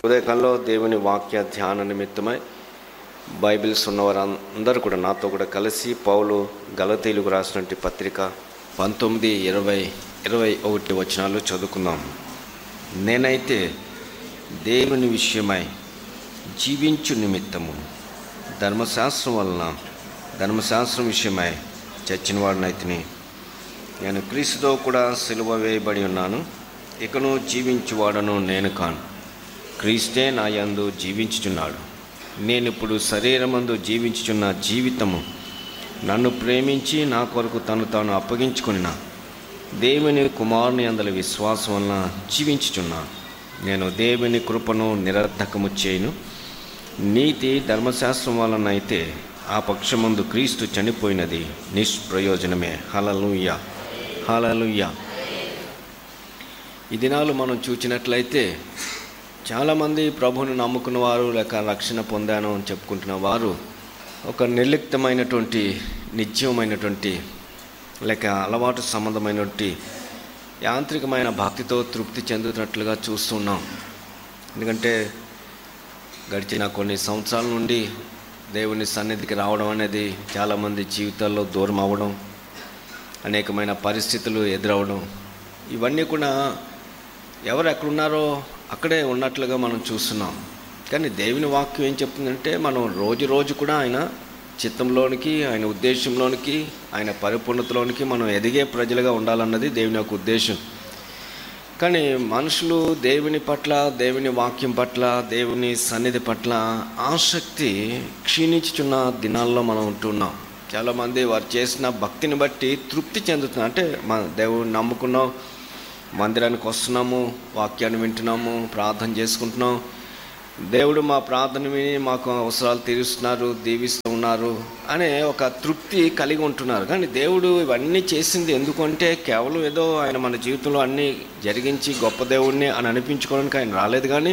ఉదయకాలంలో దేవుని వాక్య ధ్యాన నిమిత్తమై బైబిల్స్ ఉన్నవారు అందరూ కూడా నాతో కూడా కలిసి పౌలు గలతీలకు రాసినటువంటి పత్రిక పంతొమ్మిది ఇరవై ఇరవై ఒకటి వచనాలు చదువుకుందాం నేనైతే దేవుని విషయమై జీవించు నిమిత్తము ధర్మశాస్త్రం వలన ధర్మశాస్త్రం విషయమై చచ్చిన వాడినైతిని నేను క్రీస్తుతో కూడా సిలువ వేయబడి ఉన్నాను ఇకను జీవించువాడను నేను కాను క్రీస్తే నా యందు జీవించుచున్నాడు నేను ఇప్పుడు శరీరమందు జీవించుచున్న జీవితము నన్ను ప్రేమించి నా కొరకు తను తాను అప్పగించుకున్న దేవుని కుమారుని అందల విశ్వాసం వలన జీవించుచున్నాను నేను దేవుని కృపను నిరర్ధకము చేయను నీతి ధర్మశాస్త్రం వలన అయితే ఆ పక్షమందు క్రీస్తు చనిపోయినది నిష్ప్రయోజనమే హలలుయ్య హలలుయ్య ఈ దినాలు మనం చూచినట్లయితే చాలామంది ప్రభువుని నమ్ముకున్న వారు లేక రక్షణ పొందాను అని చెప్పుకుంటున్న వారు ఒక నిర్లిప్తమైనటువంటి నిత్యమైనటువంటి లేక అలవాటు సంబంధమైనటువంటి యాంత్రికమైన భక్తితో తృప్తి చెందుతున్నట్లుగా చూస్తున్నాం ఎందుకంటే గడిచిన కొన్ని సంవత్సరాల నుండి దేవుని సన్నిధికి రావడం అనేది చాలామంది జీవితాల్లో దూరం అవ్వడం అనేకమైన పరిస్థితులు ఎదురవడం ఇవన్నీ కూడా ఎవరు ఎక్కడున్నారో అక్కడే ఉన్నట్లుగా మనం చూస్తున్నాం కానీ దేవుని వాక్యం ఏం చెప్తుందంటే మనం రోజు రోజు కూడా ఆయన చిత్తంలోనికి ఆయన ఉద్దేశంలోనికి ఆయన పరిపూర్ణతలోనికి మనం ఎదిగే ప్రజలుగా ఉండాలన్నది దేవుని యొక్క ఉద్దేశం కానీ మనుషులు దేవుని పట్ల దేవుని వాక్యం పట్ల దేవుని సన్నిధి పట్ల ఆసక్తి క్షీణించుచున్న దినాల్లో మనం ఉంటున్నాం చాలామంది వారు చేసిన భక్తిని బట్టి తృప్తి చెందుతున్నారు అంటే మన దేవుని నమ్ముకున్నాం మందిరానికి వస్తున్నాము వాక్యాన్ని వింటున్నాము ప్రార్థన చేసుకుంటున్నాం దేవుడు మా ప్రార్థన విని మాకు అవసరాలు తీరుస్తున్నారు దీవిస్తూ ఉన్నారు అనే ఒక తృప్తి కలిగి ఉంటున్నారు కానీ దేవుడు ఇవన్నీ చేసింది ఎందుకంటే కేవలం ఏదో ఆయన మన జీవితంలో అన్నీ జరిగించి గొప్ప దేవుడిని అని అనిపించుకోవడానికి ఆయన రాలేదు కానీ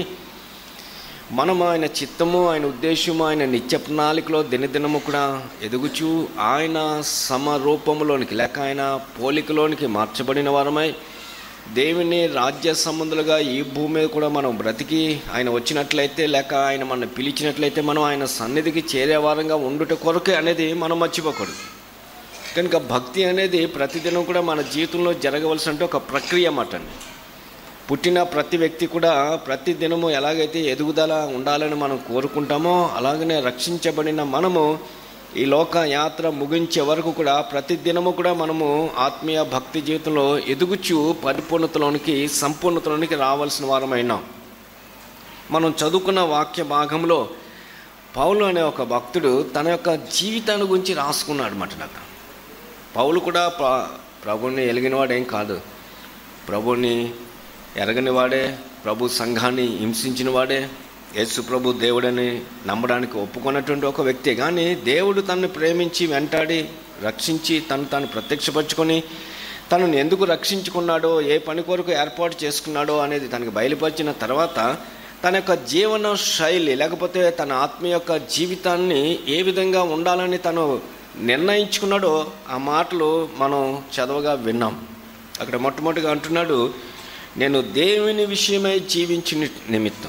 మనం ఆయన చిత్తము ఆయన ఉద్దేశము ఆయన నిత్య ప్రణాళికలో దినదినము కూడా ఎదుగుచూ ఆయన సమరూపములోనికి లేక ఆయన పోలికలోనికి మార్చబడిన వారమై దేవుని రాజ్య సంబంధులుగా ఈ భూమి మీద కూడా మనం బ్రతికి ఆయన వచ్చినట్లయితే లేక ఆయన మన పిలిచినట్లయితే మనం ఆయన సన్నిధికి చేరే వారంగా ఉండుట కొరకే అనేది మనం మర్చిపోకూడదు కనుక భక్తి అనేది ప్రతిదినం కూడా మన జీవితంలో జరగవలసిన ఒక ప్రక్రియ అన్నమాట అండి పుట్టిన ప్రతి వ్యక్తి కూడా ప్రతి దినము ఎలాగైతే ఎదుగుదల ఉండాలని మనం కోరుకుంటామో అలాగనే రక్షించబడిన మనము ఈ లోక యాత్ర ముగించే వరకు కూడా ప్రతి దినము కూడా మనము ఆత్మీయ భక్తి జీవితంలో ఎదుగుచు పరిపూర్ణతలోనికి సంపూర్ణతలోనికి రావాల్సిన వారమైనాం మనం చదువుకున్న వాక్య భాగంలో పౌలు అనే ఒక భక్తుడు తన యొక్క జీవితాన్ని గురించి రాసుకున్నాడు అన్నమాట నాకు పౌలు కూడా ప్ర ప్రభుని ఎలిగినవాడు ఏం కాదు ప్రభుని ఎరగని వాడే ప్రభు సంఘాన్ని హింసించిన వాడే యేసు ప్రభు దేవుడని నమ్మడానికి ఒప్పుకున్నటువంటి ఒక వ్యక్తి కానీ దేవుడు తనను ప్రేమించి వెంటాడి రక్షించి తను తాను ప్రత్యక్షపరచుకొని తనను ఎందుకు రక్షించుకున్నాడో ఏ పని కొరకు ఏర్పాటు చేసుకున్నాడో అనేది తనకు బయలుపరిచిన తర్వాత తన యొక్క జీవన శైలి లేకపోతే తన ఆత్మ యొక్క జీవితాన్ని ఏ విధంగా ఉండాలని తను నిర్ణయించుకున్నాడో ఆ మాటలు మనం చదవగా విన్నాం అక్కడ మొట్టమొదటిగా అంటున్నాడు నేను దేవుని విషయమై జీవించిన నిమిత్తం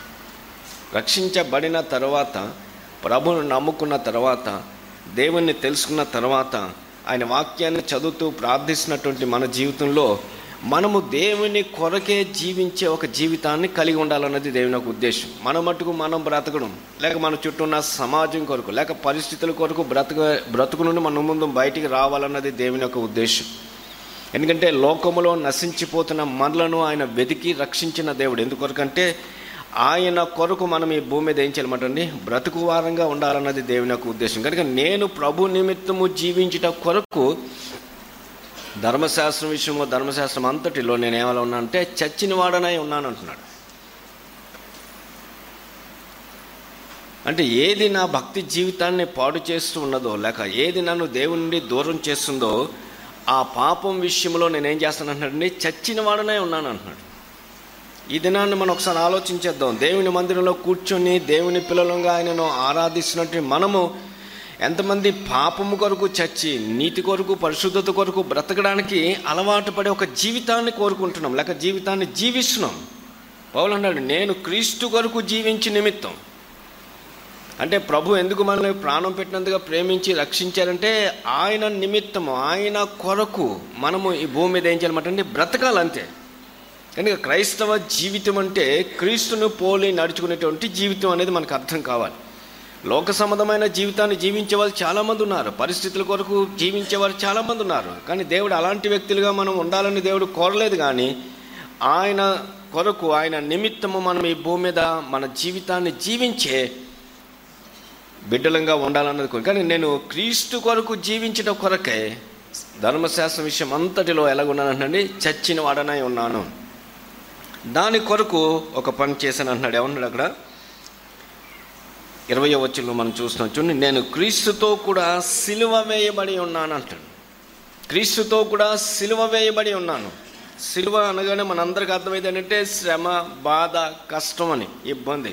రక్షించబడిన తర్వాత ప్రభును నమ్ముకున్న తర్వాత దేవుణ్ణి తెలుసుకున్న తర్వాత ఆయన వాక్యాన్ని చదువుతూ ప్రార్థిస్తున్నటువంటి మన జీవితంలో మనము దేవుని కొరకే జీవించే ఒక జీవితాన్ని కలిగి ఉండాలన్నది దేవుని యొక్క ఉద్దేశం మన మటుకు మనం బ్రతకడం లేక మన చుట్టూ ఉన్న సమాజం కొరకు లేక పరిస్థితుల కొరకు బ్రతక బ్రతుకు నుండి మన ముందు బయటికి రావాలన్నది దేవుని యొక్క ఉద్దేశం ఎందుకంటే లోకములో నశించిపోతున్న మనలను ఆయన వెతికి రక్షించిన దేవుడు ఎందుకొరకంటే ఆయన కొరకు మనం ఈ భూమి మీద ఏం చేయాలన్నమాటండి బ్రతుకు వారంగా ఉండాలన్నది దేవుని యొక్క ఉద్దేశం కనుక నేను ప్రభు నిమిత్తము జీవించుట కొరకు ధర్మశాస్త్రం విషయంలో ధర్మశాస్త్రం అంతటిలో నేను ఏమైనా ఉన్నా అంటే చచ్చిన వాడనై ఉన్నాను అంటున్నాడు అంటే ఏది నా భక్తి జీవితాన్ని పాడు చేస్తూ ఉన్నదో లేక ఏది నన్ను దేవుని నుండి దూరం చేస్తుందో ఆ పాపం విషయంలో నేనేం చేస్తాను అంటున్నాడండి చచ్చిన వాడనే ఉన్నాను అంటున్నాడు ఈ దినాన్ని మనం ఒకసారి ఆలోచించేద్దాం దేవుని మందిరంలో కూర్చొని దేవుని పిల్లలుగా ఆయనను ఆరాధిస్తున్నట్టు మనము ఎంతమంది పాపము కొరకు చచ్చి నీతి కొరకు పరిశుద్ధత కొరకు బ్రతకడానికి అలవాటు పడే ఒక జీవితాన్ని కోరుకుంటున్నాం లేక జీవితాన్ని జీవిస్తున్నాం పౌలు అన్నాడు నేను క్రీస్తు కొరకు జీవించి నిమిత్తం అంటే ప్రభు ఎందుకు మనల్ని ప్రాణం పెట్టినందుగా ప్రేమించి రక్షించారంటే ఆయన నిమిత్తము ఆయన కొరకు మనము ఈ భూమి మీద ఏం చేయాలన్నమాట అంటే బ్రతకాలంతే కనుక క్రైస్తవ జీవితం అంటే క్రీస్తును పోలి నడుచుకునేటువంటి జీవితం అనేది మనకు అర్థం కావాలి లోక సంబంధమైన జీవితాన్ని జీవించే వాళ్ళు చాలామంది ఉన్నారు పరిస్థితుల కొరకు జీవించేవారు చాలామంది ఉన్నారు కానీ దేవుడు అలాంటి వ్యక్తులుగా మనం ఉండాలని దేవుడు కోరలేదు కానీ ఆయన కొరకు ఆయన నిమిత్తము మనం ఈ భూమి మీద మన జీవితాన్ని జీవించే బిడ్డలంగా ఉండాలన్నది కోరిక. కానీ నేను క్రీస్తు కొరకు జీవించడం కొరకే ధర్మశాస్త్ర విషయం అంతటిలో ఎలాగున్నానండి చచ్చిన వాడనై ఉన్నాను దాని కొరకు ఒక పని చేశాను అంటున్నాడు ఏమన్నాడు అక్కడ ఇరవై వచ్చిలో మనం చూస్తున్నాం చూడండి నేను క్రీస్తుతో కూడా సిలువ వేయబడి ఉన్నాను అంటాడు క్రీస్తుతో కూడా సిలువ వేయబడి ఉన్నాను సిలువ అనగానే మనందరికీ అర్థమైంది ఏంటంటే శ్రమ బాధ కష్టం అని ఇబ్బంది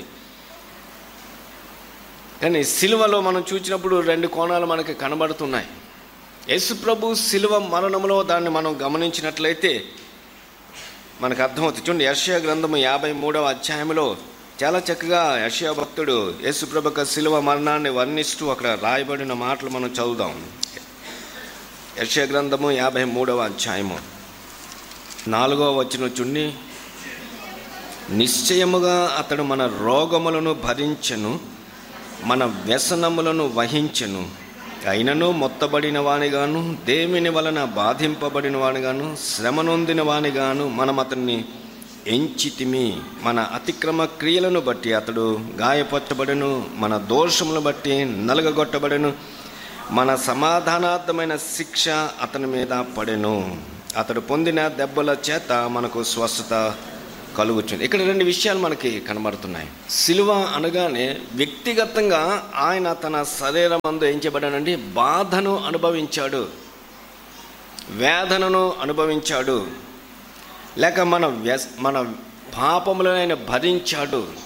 కానీ సిలువలో మనం చూసినప్పుడు రెండు కోణాలు మనకి కనబడుతున్నాయి యేసు ప్రభు సిలువ మరణంలో దాన్ని మనం గమనించినట్లయితే మనకు అర్థమవుతుంది చూడండి యర్షయ గ్రంథము యాభై మూడవ అధ్యాయంలో చాలా చక్కగా యర్షయ భక్తుడు యేసుప్రభుక శిలువ మరణాన్ని వర్ణిస్తూ అక్కడ రాయబడిన మాటలు మనం చదువుదాం యర్షయ గ్రంథము యాభై మూడవ అధ్యాయము నాలుగవ వచ్చిన చుండి నిశ్చయముగా అతడు మన రోగములను భరించెను మన వ్యసనములను వహించెను అయినను మొత్తబడిన వానిగాను దేవిని వలన బాధింపబడిన వానిగాను శ్రమ నొందిన వానిగాను మనం అతన్ని ఎంచితిమి మన అతిక్రమ క్రియలను బట్టి అతడు గాయపరచబడెను మన దోషములను బట్టి నలగగొట్టబడెను మన సమాధానార్థమైన శిక్ష అతని మీద పడెను అతడు పొందిన దెబ్బల చేత మనకు స్వస్థత కలుగుతుంది ఇక్కడ రెండు విషయాలు మనకి కనబడుతున్నాయి సిలువ అనగానే వ్యక్తిగతంగా ఆయన తన శరీరం అందు ఏం చేయబడానండి బాధను అనుభవించాడు వేదనను అనుభవించాడు లేక మన వ్యస్ మన పాపములను ఆయన భరించాడు